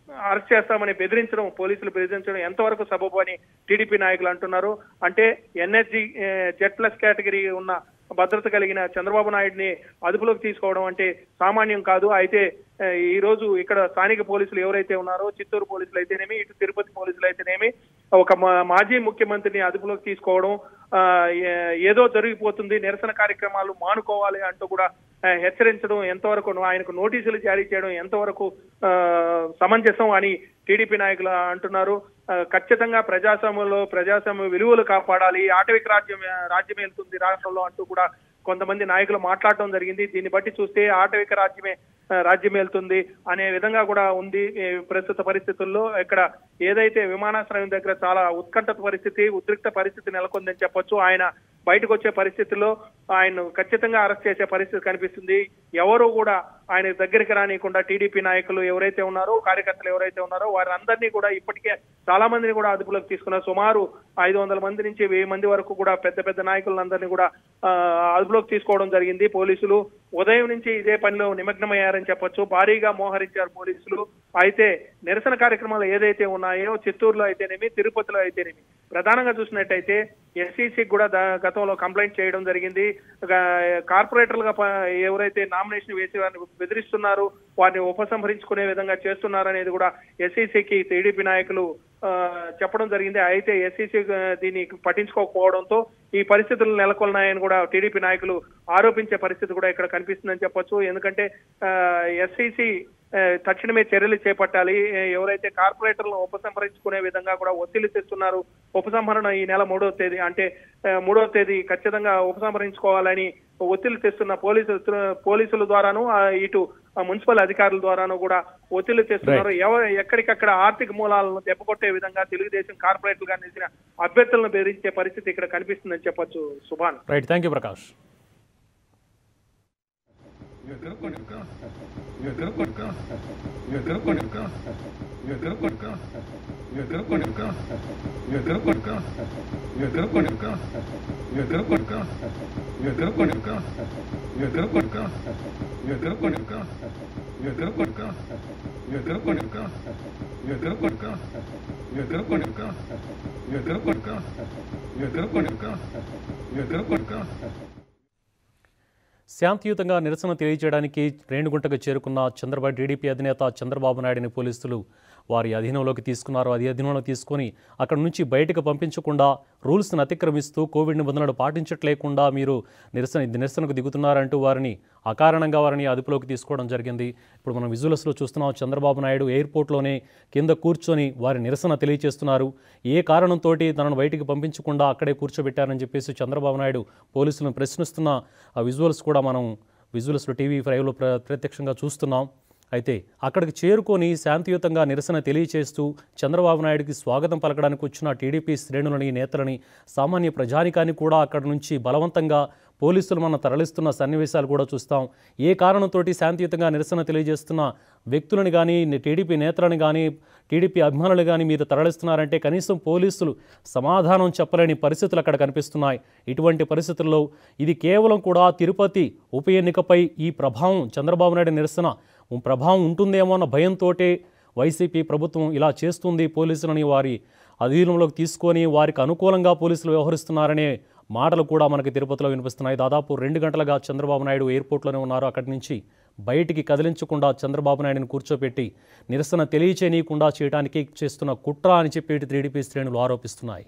Arrest చేస్తామని బెదిరించడం పోలీసులు బెదిరించడం ఎంతవరకు సబబు అని టీడీపీ నాయకులు అంటున్నారు అంటే ఎన్ఎస్జీ జెడ్ ప్లస్ కేటగిరీ ఉన్న భద్రత కలిగిన చంద్రబాబు నాయుడిని అదుపులోకి తీసుకోవడం అంటే సామాన్యం కాదు అయితే ఆ, ఈ రోజు ఇక్కడ స్థానిక పోలీసులు ఎవరైతే ఉన్నారో చిత్తూరు పోలీసులు అయితేనేమి ఇటు తిరుపతి పోలీసులు అయితేనేమి ఒక మా- మాజీ ముఖ్యమంత్రిని అదుపులోకి తీసుకోవడం ఆ, ఏ- ఏదో జరిగిపోతుంది నిరసన కార్యక్రమాలు మానుకోవాలి అంటూ కూడా ఆ, హెచ్చరించడం ఎంతవరకు ఆయనకు నోటీసులు జారీ చేయడం ఎంతవరకు ఆ, సమంజసం అని టీడీపీ నాయకులు అంటున్నారు ఆ, ఖచ్చితంగా ప్రజాస్వామ్యంలో ప్రజాస్వామ్య విలువలు కాపాడాలి ఆటవిక రాజ్యం రాజ్యం వెళ్తుంది రాష్ట్రంలో అంటూ కూడా కొంతమంది నాయకులు మాట్లాడటం జరిగింది దీన్ని బట్టి చూస్తే ఆటవిక రాజ్యమే ఆ, రాజ్యం వెళ్తుంది అనే విధంగా కూడా ఉంది ఈ ప్రస్తుత పరిస్థితుల్లో ఇక్కడ ఏదైతే విమానాశ్రయం దగ్గర చాలా ఉత్కంఠ పరిస్థితి ఉద్రిక్త పరిస్థితి నెలకొందని చెప్పొచ్చు ఆయన బయటకు వచ్చే పరిస్థితుల్లో ఆయన ఖచ్చితంగా అరెస్ట్ చేసే పరిస్థితి కనిపిస్తుంది ఎవరు కూడా ఆయన దగ్గరికి రానియకుండా టీడీపీ నాయకులు ఎవరైతే ఉన్నారో కార్యకర్తలు ఎవరైతే ఉన్నారో వారందరినీ కూడా ఇప్పటికే చాలా మందిని కూడా అదుపులోకి తీసుకున్నారు సుమారు ఐదు వందల మంది నుంచి వెయ్యి మంది వరకు కూడా పెద్ద పెద్ద నాయకులందరినీ కూడా ఆ, అదుపులోకి తీసుకోవడం జరిగింది పోలీసులు ఉదయం నుంచి ఇదే పనిలో నిమగ్నమయ్యారని చెప్పొచ్చు భారీగా మోహరించారు పోలీసులు అయితే నిరసన కార్యక్రమాలు ఏదైతే ఉన్నాయో చిత్తూరులో అయితేనేమి తిరుపతిలో అయితేనేమి ప్రధానంగా చూసినట్టయితే ఎస్సీసీకి కూడా ద- గతంలో కంప్లైంట్ చేయడం జరిగింది గా- కార్పొరేటర్లుగా ప- ఎవరైతే నామినేషన్ వేసి వారిని బెదిరిస్తున్నారు వారిని ఉపసంహరించుకునే విధంగా చేస్తున్నారు అనేది కూడా ఎస్సీసీకి టీడీపీ నాయకులు ఆ, చెప్పడం జరిగింది అయితే ఎస్సీసీ దీన్ని పట్టించుకోకపోవడంతో ఈ పరిస్థితులు నెలకొన్నాయని కూడా టీడీపీ నాయకులు ఆరోపించే పరిస్థితి కూడా ఇక్కడ కనిపిస్తుందని చెప్పొచ్చు ఎందుకంటే ఎస్సీసీ తక్షణమే చర్యలు చేపట్టాలి ఏ, ఎవరైతే కార్పొరేటర్లను ఉపసంహరించుకునే విధంగా కూడా ఒత్తిడి తెస్తున్నారు ఉపసంహరణ ఈ నెల మూడవ తేదీ అంటే ఆ, మూడవ తేదీ ఖచ్చితంగా ఉపసంహరించుకోవాలని ఒత్తిడి తెస్తున్న పోలీసులు పోలీసుల ద్వారాను ఆ, ఇటు ఆ, మున్సిపల్ అధికారుల ద్వారాను కూడా ఒత్తిడి తెస్తున్నారు ఎవరు ఎక్కడికక్కడ ఆర్థిక మూలాలను దెబ్బకొట్టే విధంగా తెలుగుదేశం కార్పొరేటర్లుగా నిలిచిన అభ్యర్థులను బెదిరించే పరిస్థితి ఇక్కడ కనిపిస్తుందని చెప్పొచ్చు Subhan right thank you Prakash శాంతియుతంగా నిరసన తెలియజేయడానికి రేణిగుంటకు చేరుకున్న చంద్రబాబు టీడీపీ అధినేత చంద్రబాబు నాయుడిని పోలీసులు వారి అధీనంలోకి తీసుకున్నారు అది అధీనంలో తీసుకొని అక్కడ నుంచి బయటకు పంపించకుండా రూల్స్ను అతిక్రమిస్తూ కోవిడ్ నిబంధనలు పాటించట్లేకుండా మీరు నిరసన నిరసనకు దిగుతున్నారంటూ వారిని అకారణంగా వారిని అదుపులోకి తీసుకోవడం జరిగింది ఇప్పుడు మనం విజువల్స్లో చూస్తున్నాం చంద్రబాబు నాయుడు ఎయిర్పోర్ట్లోనే కింద కూర్చొని వారి నిరసన తెలియజేస్తున్నారు ఏ కారణంతో తనను బయటికి పంపించకుండా అక్కడే కూర్చోబెట్టారని చెప్పేసి చంద్రబాబు నాయుడు పోలీసులను ప్రశ్నిస్తున్న ఆ విజువల్స్ కూడా మనం విజువల్స్లో టీవీ ఫైవ్లో ప్ర ప్రత్యక్షంగా చూస్తున్నాం అయితే అక్కడికి చేరుకొని శాంతియుతంగా నిరసన తెలియచేస్తూ చంద్రబాబు నాయుడికి స్వాగతం పలకడానికి వచ్చిన టీడీపీ శ్రేణులని నేతలని సామాన్య ప్రజానికాన్ని కూడా అక్కడి నుంచి బలవంతంగా పోలీసులు మనం తరలిస్తున్న సన్నివేశాలు కూడా చూస్తాం ఏ కారణంతో శాంతియుతంగా నిరసన తెలియజేస్తున్న వ్యక్తులను కానీ టీడీపీ నేతలను కానీ టీడీపీ అభిమానులు కానీ మీరు తరలిస్తున్నారంటే కనీసం పోలీసులు సమాధానం చెప్పలేని పరిస్థితులు అక్కడ కనిపిస్తున్నాయి ఇటువంటి పరిస్థితుల్లో ఇది కేవలం కూడా తిరుపతి ఉప ఎన్నికపై ఈ ప్రభావం చంద్రబాబు నాయుడు నిరసన ప్రభావం ఉంటుందేమో అన్న భయంతో వైసీపీ ప్రభుత్వం ఇలా చేస్తుంది పోలీసులని వారి అధీనంలోకి తీసుకొని వారికి అనుకూలంగా పోలీసులు వ్యవహరిస్తున్నారనే మాటలు కూడా మనకి తిరుపతిలో వినిపిస్తున్నాయి దాదాపు రెండు గంటలుగా చంద్రబాబు నాయుడు ఎయిర్పోర్ట్లోనే ఉన్నారు అక్కడి నుంచి బయటికి కదిలించకుండా చంద్రబాబు నాయుడుని కూర్చోపెట్టి నిరసన తెలియచేయనీయకుండా చేయడానికి చేస్తున్న కుట్ర అని చెప్పి టీడీపీ శ్రేణులు ఆరోపిస్తున్నాయి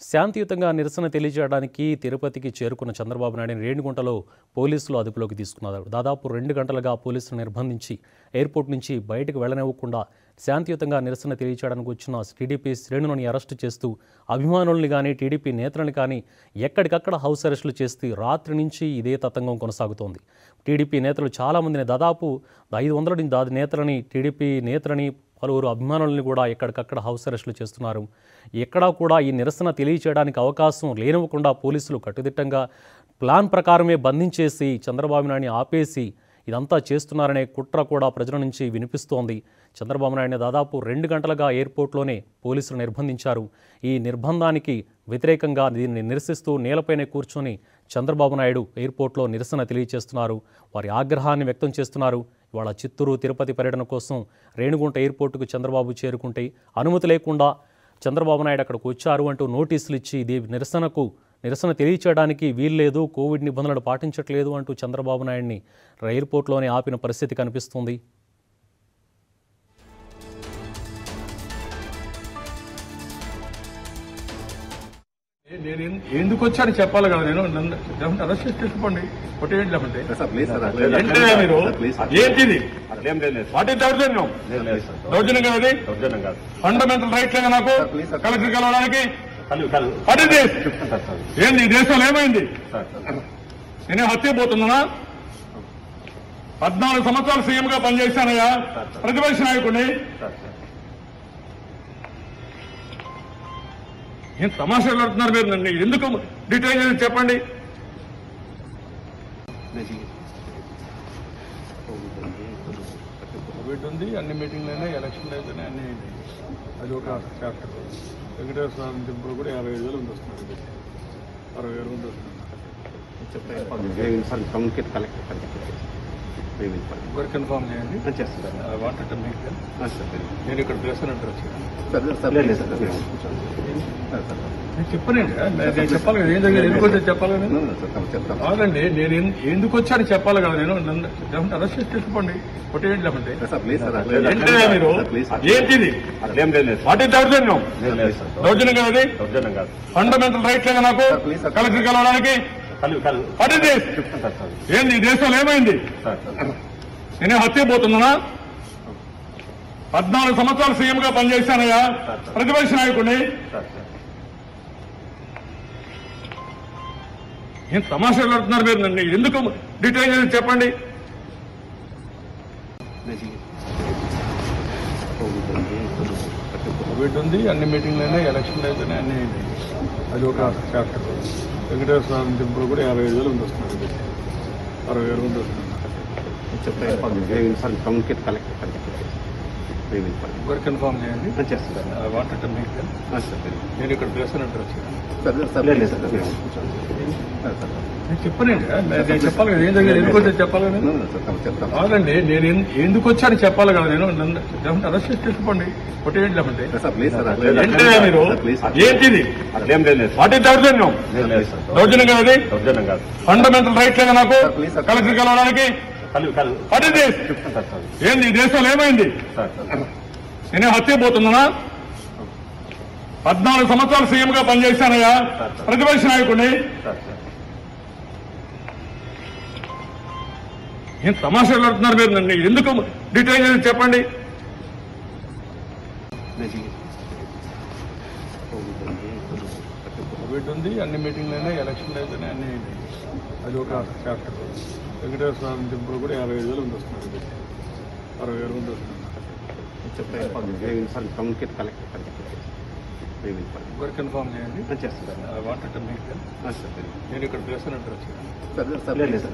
శాంతియుతంగా నిరసన తెలియజేయడానికి తిరుపతికి చేరుకున్న చంద్రబాబు నాయుడిని రేణిగుంటలో పోలీసులు అదుపులోకి తీసుకున్నారు దాదాపు రెండు గంటలుగా పోలీసులు నిర్బంధించి ఎయిర్పోర్ట్ నుంచి బయటకు వెళ్లనివ్వకుండా శాంతియుతంగా నిరసన తెలియజేయడానికి వచ్చిన టీడీపీ శ్రేణులను అరెస్టు చేస్తూ అభిమానుల్ని కానీ టీడీపీ నేతలను కానీ ఎక్కడికక్కడ హౌస్ అరెస్టులు చేస్తూ రాత్రి నుంచి ఇదే తతంగం కొనసాగుతోంది టీడీపీ నేతలు చాలామందిని దాదాపు ఐదు వందల నుంచి దాదాపు నేతలని టీడీపీ నేతలని పలువురు అభిమానులని కూడా ఎక్కడికక్కడ హౌస్ అరెస్టులు చేస్తున్నారు ఎక్కడా కూడా ఈ నిరసన తెలియచేయడానికి అవకాశం లేనివ్వకుండా పోలీసులు కట్టుదిట్టంగా ప్లాన్ ప్రకారమే బంధించేసి చంద్రబాబు నాయుడిని ఆపేసి ఇదంతా చేస్తున్నారనే కుట్ర కూడా ప్రజల నుంచి వినిపిస్తోంది చంద్రబాబు నాయుడిని దాదాపు రెండు గంటలుగా ఎయిర్పోర్ట్లోనే పోలీసులు నిర్బంధించారు ఈ నిర్బంధానికి వ్యతిరేకంగా దీన్ని నిరసిస్తూ నేలపైనే కూర్చొని చంద్రబాబు నాయుడు ఎయిర్పోర్ట్లో నిరసన తెలియజేస్తున్నారు వారి ఆగ్రహాన్ని వ్యక్తం చేస్తున్నారు ఇవాళ చిత్తూరు తిరుపతి పర్యటన కోసం రేణిగుంట ఎయిర్పోర్టుకు చంద్రబాబు చేరుకుంటే అనుమతి లేకుండా చంద్రబాబు నాయుడు అక్కడికి వచ్చారు అంటూ నోటీసులు ఇచ్చి ఇది నిరసనకు నిరసన తెలియచేయడానికి వీల్లేదు కోవిడ్ నిబంధనలు పాటించట్లేదు అంటూ చంద్రబాబు నాయుడిని ఎయిర్పోర్ట్లోనే ఆపిన పరిస్థితి కనిపిస్తుంది నేను ఎన్- ఎందుకు వచ్చాను చెప్పాలి కదా నేను నన్ను లేకుంటే అరెస్ట్ చేసి తీసుకోండి కొట్టేయండి లేకుంటే సార్ ప్లీజ్ సార్ ఏంటయ్యా మీరు ప్లీజ్ సార్ ఏంటిది అట్లేం లేదు వాటి దౌర్జన్యం లేదు లేదు సార్ దౌర్జన్యం కదా అది దౌర్జన్యం కాదు ఫండమెంటల్ రైట్ లేదా నాకు సార్, ప్లీజ్ సార్. కలెక్టర్ కలవడానికి కలు కలు వాట్ ఇస్ దిస్ చెప్తాను సార్ ఏంది ఈ దేశంలో ఏమైంది సార్ సార్ నేనే హత్య పోతున్నానా పద్నాలుగు సంవత్సరాలు సీఎం గా పనిచేశానయ్యా ప్రతిపక్ష నాయకుడిని సార్ సార్ ఏం తమాషాలు పెడుతున్నారు మీరు నన్ను ఎందుకు డీటెయిల్ చేసి చెప్పండి కోవిడ్ ఉంది అన్ని మీటింగ్లు అయినాయి ఎలక్షన్లు అయితేనే అన్ని అయినాయి అది ఒక చాప్టర్ వెంకటేశ్వర స్వామి టెంపుల్ కూడా యాభై ఐదు వేలు ఉంది వస్తున్నారు అరవై వేలు ఉంది వస్తున్నారు సార్ కమ్యూనికేట్ కలెక్టర్ కలెక్టర్ ఒకరు కన్ఫామ్ చేయండి చేస్తాను I wanted to make sir నేను ఇక్కడ ప్రెసెంట్ అడ్రస్ సార్ సార్ లేదు సార్ సార్ సార్ నేను చెప్పనండి నేను చెప్పాలి కదా ఏం జరిగింది ఎందుకు వచ్చి చెప్పాలి కదా నేను? సార్ చెప్తాను కాదండి నేను ఎన్- ఎందుకు వచ్చాను చెప్పాలి కదా నేను నన్ను లేకుంటే అరెస్ట్ చేసి తీసుకోండి కొట్టేయండి లేకుంటే సార్ ప్లీజ్ సార్ ఏంటయ్యా మీరు ప్లీజ్ ఏంటిది అట్లేం లేదు వాటి దౌర్జన్యం లేదు లేదు సార్ దౌర్జన్యం కదా అది దౌర్జన్యం కాదు ఫండమెంటల్ రైట్ లేదా నాకు సార్, ప్లీజ్ సార్. కలెక్టర్ కలవడానికి కలు కలు వాట్ ఇస్ దిస్ చెప్తాను సార్ ఏంది ఈ దేశంలో ఏమైంది సార్ సార్ నేనే హత్య పోతున్నానా పద్నాలుగు సంవత్సరాలు సీఎం గా పనిచేశానయ్యా ప్రతిపక్ష నాయకుడిని సార్ సార్ ఏం తమాషాలు పెడుతున్నారు మీరు నన్ను ఎందుకు డీటెయిల్ చేసి చెప్పండి కోవిడ్ ఉంది అన్ని మీటింగ్లు అయినాయి ఎలక్షన్లు అయితేనే అన్ని అయినాయి అది ఒక చాప్టర్ వెంకటేశ్వర స్వామి టెంపుల్ కూడా యాభై ఐదు వేలు ఉంది వస్తున్నారు అరవై వేలు ఉంది వస్తున్నారు సార్ కమ్యూనికేట్ కలెక్టర్ కలెక్టర్ ఒకరు కన్ఫామ్ చేయండి చేస్తాను I wanted to make sir నేను ఇక్కడ ప్రెసెంట్ అడ్రస్ సార్ సార్ లేదు సార్ సార్ నేను చెప్పనండి నేను చెప్పాలి కదా ఏం జరిగింది ఎందుకు వచ్చి చెప్పాలి కదా నేను? సార్ చెప్తాను కాదండి నేను ఎన్- ఎందుకు వచ్చాను చెప్పాలి కదా నేను నన్ను లేకుంటే అరెస్ట్ చేసి తీసుకోండి కొట్టేయండి లేకుంటే సార్ ప్లీజ్ సార్ ఏంటయ్యా మీరు ప్లీజ్ ఏంటిది అట్లేం లేదు వాటి దౌర్జన్యం లేదు లేదు సార్ దౌర్జన్యం కదా అది దౌర్జన్యం కాదు ఫండమెంటల్ రైట్ లేదా నాకు సార్, ప్లీజ్ సార్. కలెక్టర్ కలవడానికి కలు కలు వాట్ ఇస్ దిస్ చెప్తాను సార్ ఏంది ఈ దేశంలో ఏమైంది సార్ సార్ నేనే హత్య పోతున్నానా పద్నాలుగు సంవత్సరాలు సీఎం గా పనిచేశానయ్యా ప్రతిపక్ష నాయకుడిని సార్ సార్ ఏం తమాషాలు పెడుతున్నారు మీరు నన్ను ఎందుకు డీటెయిల్ చేసి చెప్పండి కోవిడ్ ఉంది అన్ని మీటింగ్లు అయినాయి ఎలక్షన్లు అయితేనే అన్ని అయినాయి అది ఒక చాప్టర్ వెంకటేశ్వర స్వామి టెంపుల్ కూడా యాభై ఐదు వేలు ఉంది వస్తున్నారు అరవై వేలు ఉంది వస్తున్నారు సార్ కమ్యూనికేట్ కలెక్టర్ కలెక్టర్ ఒకరు కన్ఫామ్ చేయండి చేస్తాను ఐ వాంటెడ్ టు మేక్ నేను ఇక్కడ ప్రెసెంట్ అడ్రస్ సార్ సార్ లేదు సార్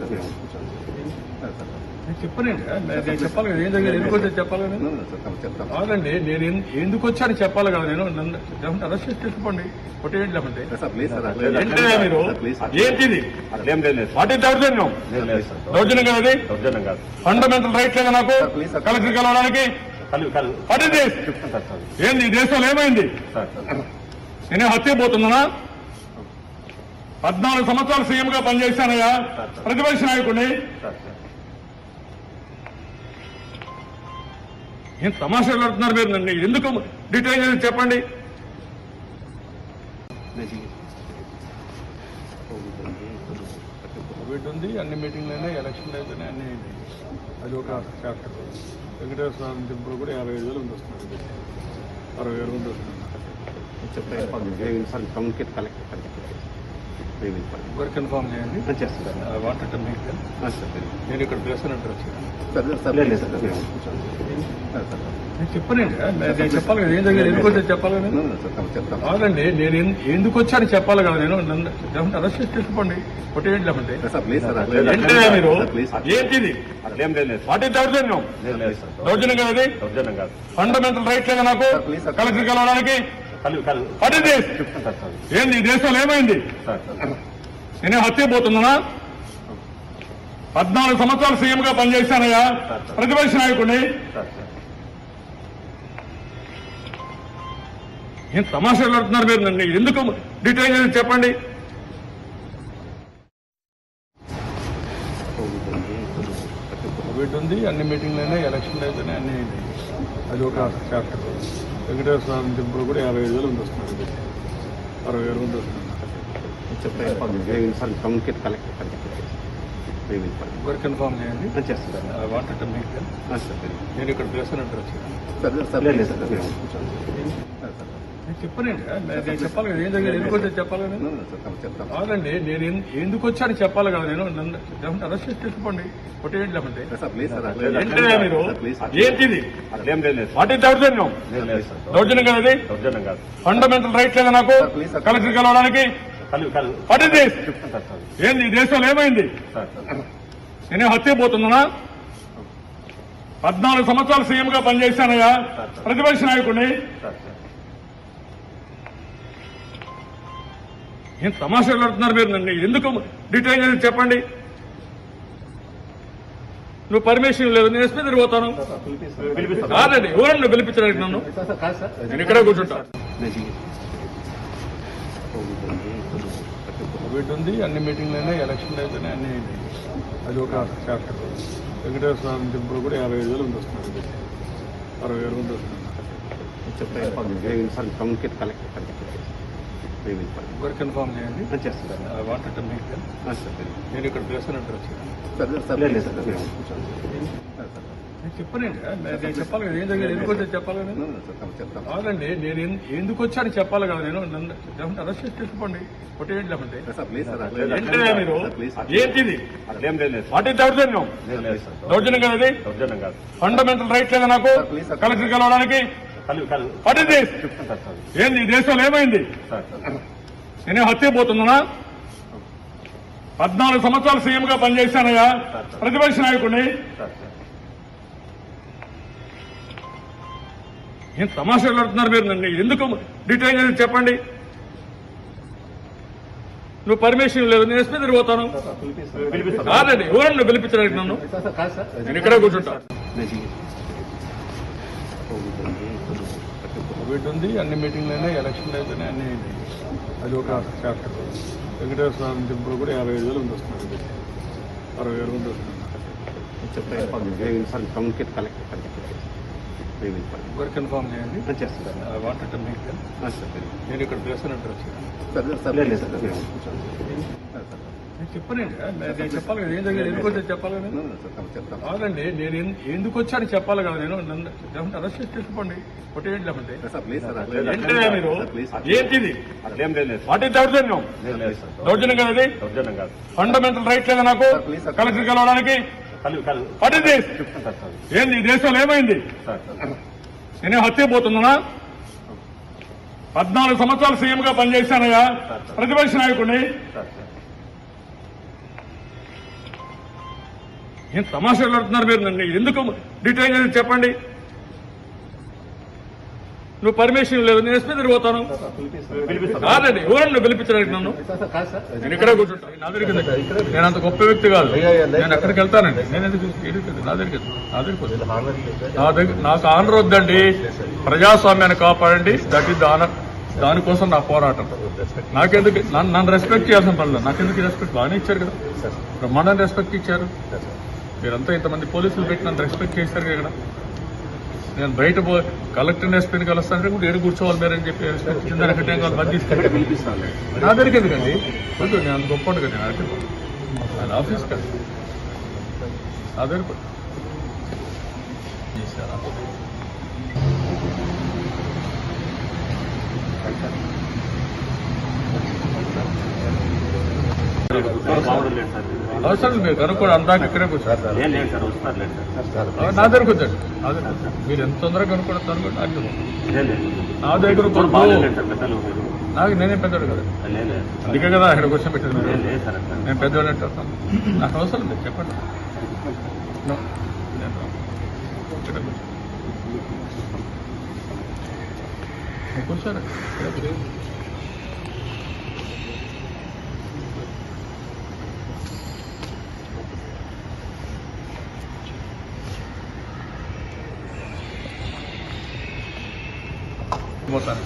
నేను చెప్పనండి నేను చెప్పాలి కదా ఏం జరిగింది ఎందుకు వచ్చి చెప్పాలి కదా నేను? సార్ చెప్తాను కాదండి నేను ఎన్- ఎందుకు వచ్చాను చెప్పాలి కదా నేను నన్ను లేకుంటే అరెస్ట్ చేసి తీసుకోండి కొట్టేయండి లేకుంటే సార్ ప్లీజ్ సార్ ఏంటయ్యా మీరు ప్లీజ్ ఏంటిది అట్లేం లేదు వాటి దౌర్జన్యం లేదు లేదు సార్ దౌర్జన్యం కదా అది దౌర్జన్యం కాదు ఫండమెంటల్ రైట్ లేదా నాకు సార్, ప్లీజ్ సార్. కలెక్టర్ కలవడానికి కలు కలు వాట్ ఇస్ దిస్ చెప్తాను సార్ ఏంది ఈ దేశంలో ఏమైంది సార్ సార్ నేనే హత్య పోతున్నానా పద్నాలుగు సంవత్సరాలు సీఎం గా పనిచేశానయ్యా ప్రతిపక్ష నాయకుడిని సార్ సార్ ఏం తమాషాలు పెడుతున్నారు మీరు నన్ను ఎందుకు డీటెయిల్ చేసి చెప్పండి లేదు ఉంది అన్ని మీటింగ్లు అయినాయి ఎలక్షన్లు అయితేనే అన్ని అయినాయి అది ఒక చాప్టర్ వెంకటేశ్వర స్వామి టెంపుల్ కూడా యాభై ఐదు వేలు ఉంది వస్తున్నారు అరవై వేల మంది వస్తున్నారు సార్ కమ్యూనికేట్ కలెక్టర్ కలెక్టర్ ఒకరు కన్ఫామ్ చేయండి చేస్తారు I wanted to meet them నేను ఇక్కడ ప్రెసిడెంట్ వచ్చాను సార్ సార్ లేదు సార్ సార్ నేను చెప్పనండి నేను చెప్పాలి కదా ఏం జరిగింది ఎందుకు వచ్చాను చెప్పాలి కదా నేను చెప్తాను కాదండి నేను ఎందు- ఎందుకు వచ్చాను చెప్పాలి కదా నేను నన్ను లేకుంటే అరెస్ట్ చేసి తీసుకోండి కొట్టేయండి లేకుంటే సార్ ప్లీజ్ సార్ ఏంటయ్యా మీరు ప్లీజ్ ఏంటిది అట్లేం లేదు వాటి దౌర్జన్యం లేదు లేదు సార్ దౌర్జన్యం కదా ఇది దౌర్జన్యం కాదు ఫండమెంటల్ రైట్ లేదా నాకు సార్, ప్లీజ్ సార్. కలెక్టర్ కలవడానికి కలు కలు వాట్ ఇస్ దిస్ చెప్తాను సార్ సార్ ఏంది ఈ దేశంలో ఏమైంది సార్ సార్ నేనే హత్య పోతున్నానా పద్నాలుగు సంవత్సరాలు సీఎం గా పనిచేశానయ్యా ప్రతిపక్ష నాయకుడిని సార్ సార్ ఏం తమాషాలు ఆడుతున్నారు మీరు నన్ను ఎందుకు డీటెయిల్ చేసి చెప్పండి కోవిడ్ ఉంది అన్ని మీటింగ్లు అయినాయి ఎలక్షన్లు అయితేనే అన్ని అయినాయి అది ఒక చాప్టర్ వెంకటేశ్వర స్వామి టెంపుల్ కూడా యాభై ఐదు వేలు ఉంది వస్తున్నారు అరవై వేల మంది వస్తున్నారు సార్ కమ్యూనికేట్ కలెక్టర్ కలెక్టర్ ఒకరు కన్ఫామ్ చేయండి చేస్తారు I wanted to meet them నేను ఇక్కడ ప్రెసిడెంట్ వచ్చాను సార్ సార్ లేదు సార్ నేను చెప్పనండి నేను చెప్పాలి కదా ఏం జరిగింది ఎందుకు వచ్చాను చెప్పాలి కదా నేను చెప్తాను కాదండి నేను ఎందు- ఎందుకు వచ్చాను చెప్పాలి కదా నేను నన్ను లేకుంటే అరెస్ట్ చేసి తీసుకోండి కొట్టేయండి లేకుంటే సార్ ప్లీజ్ సార్ ఏంటయ్యా మీరు ప్లీజ్ ఏంటిది అట్లేం లేదు వాటి దౌర్జన్యం లేదు లేదు సార్ దౌర్జన్యం కదా ఇది దౌర్జన్యం కాదు ఫండమెంటల్ రైట్ లేదా నాకు సార్, ప్లీజ్ సార్. కలెక్టర్ కలవడానికి కలు కలు వాట్ ఇస్ దిస్ చెప్తాను సార్ సార్ ఏంది ఈ దేశంలో ఏమైంది సార్ సార్ నేనే హత్య పోతున్నానా పద్నాలుగు సంవత్సరాలు సీఎం గా పనిచేశానయ్యా ప్రతిపక్ష నాయకుడిని సార్ సార్ ఏం తమాషాలు ఆడుతున్నారు మీరు నన్ను ఎందుకు డీటెయిల్ చేసి చెప్పండి నువ్వు పర్మిషన్ లేదు నేను ఎస్పీ తిరిగిపోతాను పిలిపిస్తాను కాదండి ఎవరన్నా నువ్వు పిలిపించడానికి నన్ను సార్ సార్ కాదు సార్ నేను ఇక్కడే కూర్చుంటా కోవిడ్ ఉంది అన్ని మీటింగ్లు అయినాయి ఎలక్షన్లు అయితేనే అన్ని అయినాయి అది ఒక చాప్టర్ వెంకటేశ్వర స్వామి టెంపుల్ కూడా యాభై ఐదు వేలు ఉంది వస్తున్నారు అరవై వేల మంది వస్తున్నారు సార్ కమ్యూనికేట్ కలెక్టర్ కలెక్టర్ ఒకరు కన్ఫామ్ చేయండి చేస్తారు I wanted to meet them నేను ఇక్కడ ప్రెసిడెంట్ వచ్చాను సార్ సార్ లేదు సార్ నేను చెప్పనండి నేను చెప్పాలి కదా ఏం జరిగింది ఎందుకు వచ్చాను చెప్పాలి కదా నేను చెప్తాను కాదండి నేను ఎందు- ఎందుకు వచ్చాను చెప్పాలి కదా నేను నన్ను లేకుంటే అరెస్ట్ చేసి తీసుకోండి కొట్టేయండి లేకుంటే సార్ ప్లీజ్ సార్ ఏంటయ్యా మీరు ప్లీజ్ ఏంటిది అట్లేం లేదు వాటి దౌర్జన్యం లేదు లేదు సార్ దౌర్జన్యం కదా ఇది దౌర్జన్యం కాదు ఫండమెంటల్ రైట్ లేదా నాకు సార్, ప్లీజ్ సార్. కలెక్టర్ కలవడానికి కలు కలు వాట్ ఇస్ దిస్ చెప్తాను సార్ సార్ ఏంది ఈ దేశంలో ఏమైంది సార్ సార్ నేనే హత్య పోతున్నానా పద్నాలుగు సంవత్సరాలు సీఎం గా పనిచేశానయ్యా ప్రతిపక్ష నాయకుడిని సార్ సార్ ఏం తమాషాలు ఆడుతున్నారు మీరు నన్ను ఎందుకు డీటెయిల్ చేసి చెప్పండి నువ్వు పర్మిషన్ లేదు నేను ఎస్పీ తిరిగిపోతాను పిలిపిస్తాను కాదండి ఎవరన్నా నువ్వు పిలిపించడానికి నన్ను సార్ సార్ కాదు సార్ నేను ఇక్కడే కూర్చుంటా కోవిడ్ ఉంది అన్ని మీటింగ్లు అయినాయి ఎలక్షన్లు అయితేనే అన్ని అయినాయి అది ఒక చాప్టర్ వెంకటేశ్వర స్వామి టెంపుల్ కూడా యాభై ఐదు వేలు ఉంది వస్తున్నారు అరవై వేల మంది వస్తున్నారు సార్ కమ్యూనికేట్ కలెక్టర్ కలెక్టర్ ఒకరు కన్ఫామ్ చేయండి చేస్తారు I wanted to meet them నేను ఇక్కడ ప్రెసిడెంట్ వచ్చాను సార్ సార్ లేదు సార్ నేను చెప్పనండి నేను చెప్పాలి కదా ఏం జరిగింది ఎందుకు వచ్చాను చెప్పాలి కదా నేను చెప్తాను కాదండి నేను ఎందు- ఎందుకు వచ్చాను చెప్పాలి కదా నేను నన్ను లేకుంటే అరెస్ట్ చేసి తీసుకోండి కొట్టేయండి లేకుంటే సార్ ప్లీజ్ సార్ ఏంటయ్యా మీరు ప్లీజ్ ఏంటిది అట్లేం లేదు వాటి దౌర్జన్యం లేదు లేదు సార్ దౌర్జన్యం కదా ఇది దౌర్జన్యం కాదు ఫండమెంటల్ రైట్ లేదా నాకు సార్, ప్లీజ్ సార్. కలెక్టర్ కలవడానికి కలు కలు వాట్ ఇస్ దిస్ చెప్తాను సార్ సార్ ఏంది ఈ దేశంలో ఏమైంది సార్ సార్ నేనే హత్య పోతున్నానా పద్నాలుగు సంవత్సరాలు సీఎం గా పనిచేశానయ్యా ప్రతిపక్ష నాయకుడిని సార్ సార్ ఏం తమాషాలు ఆడుతున్నారు మీరు నన్ను ఎందుకు డీటెయిల్ చేసి చెప్పండి నువ్వు పర్మిషన్ లేదు నేను ఎస్పీ తిరిగిపోతాను పిలిపిస్తాను కాదండి ఎవరన్నా నువ్వు పిలిపించడానికి నన్ను సార్ సార్ కాదు సార్ నేను ఇక్కడే కూర్చుంటా నా దగ్గరికి ఎందుకు? నేను అంత గొప్ప వ్యక్తి కాదు నేను ఎక్కడికి వెళ్తానండి నేను ఎందుకు ఎందుకు? నా దగ్గరికి ఎందుకు? నా దగ్గరికి వద్దు. నా దగ్గర నాకు ఆనర్ వద్దండి ప్రజాస్వామ్యాన్ని కాపాడండి దట్ ఈస్ ఆనర్ దానికోసం నా పోరాటం నాకెందుకు నన్ను నన్ను రెస్పెక్ట్ చేయాల్సిన పనులు నాకెందుకు రెస్పెక్ట్ బాగానే ఇచ్చారు కదా బ్రహ్మాండాన్ని రెస్పెక్ట్ ఇచ్చారు మీరంతా ఇంతమంది పోలీసులు పెట్టి నన్ను రెస్పెక్ట్ చేశారు కదా నేను బయట పో కలెక్టర్ ఎస్పీని కలుస్తానంటే కూడా ఏడు కూర్చోవాలి మీరు అని చెప్పి రెస్పెక్ట్ ఇచ్చిన దానికి టైం కావాలి మధ్య తీసుకెళ్ళి పిలిపిస్తాను నా దగ్గరికి ఎందుకండి వద్దు నేను అంత గొప్ప కదా నా దగ్గరికి ఆయన ఆఫీస్ కదా అదే చేశారా బాగుండలేదు సార్ అవసరం మీరు కనుక్కోండి అందాక ఇక్కడే కూర్చోండి లేదు లేదు సార్ వస్తున్నారు లేదు సార్ ఆ, నా దగ్గరకు వచ్చండి నా దగ్గరకు వచ్చండి. మీరు ఎంత తొందరగా కనుక్కోవడం అనుకోండి నాకు తెలియదు. లేదు లేదు నా దగ్గర ఇప్పుడు బాగాలేదు సార్ పెద్దలు మీరు నాకు నేనే పెద్దోడు కదా లేదు లేదు అందుకే కదా ఇక్కడ క్వశ్చన్ పెట్టింది లేదు మీరు లేదు సార్ అట్లా నేను పెద్దోడు అంటే వస్తాను నాకు అవసరం లేదు చెప్పండి No. నేను రాను. ఇక్కడ కూర్చో. నువ్వు కూర్చోరా ఇక్కడ కూర్చో. పోతాను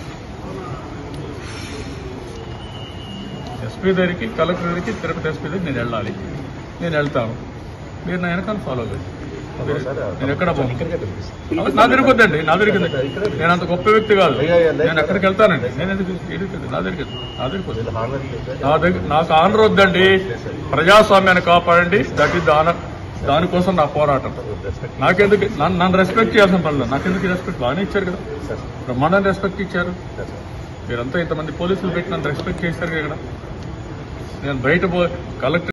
ఎస్పీ దగ్గరికి కలెక్టర్ దగ్గరికి తిరుపతి ఎస్పీ దగ్గరికి నేను వెళ్ళాలి నేను వెళ్తాను మీరు నా వెనకాల ఫాలో చేయండి నేను ఎక్కడ పోను నా దగ్గరికి వద్దండి నా దగ్గరికి వద్దండి. నేను అంత గొప్ప వ్యక్తి కాదు నేను ఎక్కడికి వెళ్తానండి నేను ఎందుకు ఈడికి వద్దు. నా దగ్గరికి వద్దు. నా దగ్గరికి వద్దు. నా దగ్గర నాకు ఆనర్ వద్దండి ప్రజాస్వామ్యాన్ని కాపాడండి దట్ ఈస్ ఆనర్ దానికోసం నా పోరాటం నాకెందుకు నన్ను నన్ను రెస్పెక్ట్ చేయాల్సిన పనులు నాకెందుకు రెస్పెక్ట్ బాగానే ఇచ్చారు కదా బ్రహ్మాండాన్ని రెస్పెక్ట్ ఇచ్చారు మీరంతా ఇంతమంది పోలీసులు పెట్టి నన్ను రెస్పెక్ట్ చేశారు కదా ఇక్కడ నేను బయట పో కలెక్టర్